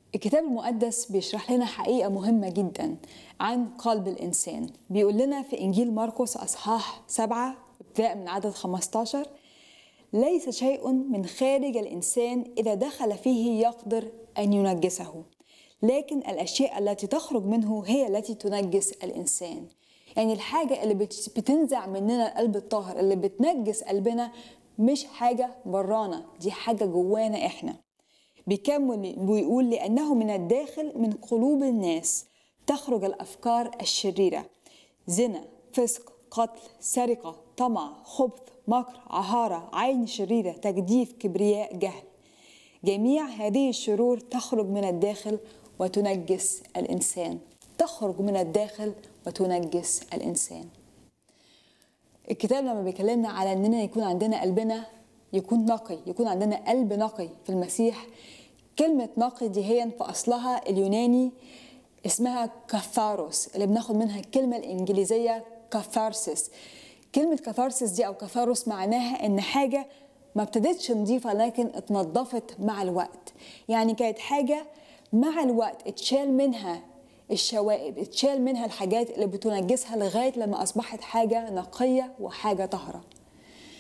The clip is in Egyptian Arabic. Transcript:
الكتاب المقدس بيشرح لنا حقيقة مهمة جدا عن قلب الإنسان بيقول لنا في إنجيل مرقس أصحاح سبعة ابتداء من عدد 15 ليس شيء من خارج الإنسان إذا دخل فيه يقدر أن ينجسه لكن الأشياء التي تخرج منه هي التي تنجس الإنسان يعني الحاجة اللي بت- بتنزع مننا القلب الطاهر اللي بتنجس قلبنا مش حاجة برانا دي حاجة جوانا إحنا بيكمل ويقول لأنه من الداخل من قلوب الناس تخرج الأفكار الشريرة زنا فسق قتل سرقة طمع خبث مكر عهارة عين شريرة تجديف كبرياء جهل جميع هذه الشرور تخرج من الداخل وتنجس الإنسان تخرج من الداخل وتنجس الإنسان الكتاب لما بيكلمنا على اننا يكون عندنا قلبنا يكون نقي يكون عندنا قلب نقي في المسيح كلمة نقي دي هي في أصلها اليوناني اسمها كاثاروس اللي بناخد منها الكلمة الإنجليزية كاثارسيس كلمة كاثارسيس دي أو كاثاروس معناها إن حاجة ما ابتدتش نظيفة لكن اتنضفت مع الوقت يعني كانت حاجة مع الوقت اتشال منها الشوائب اتشال منها الحاجات اللي بتنجسها لغاية لما أصبحت حاجة نقية وحاجة طهرة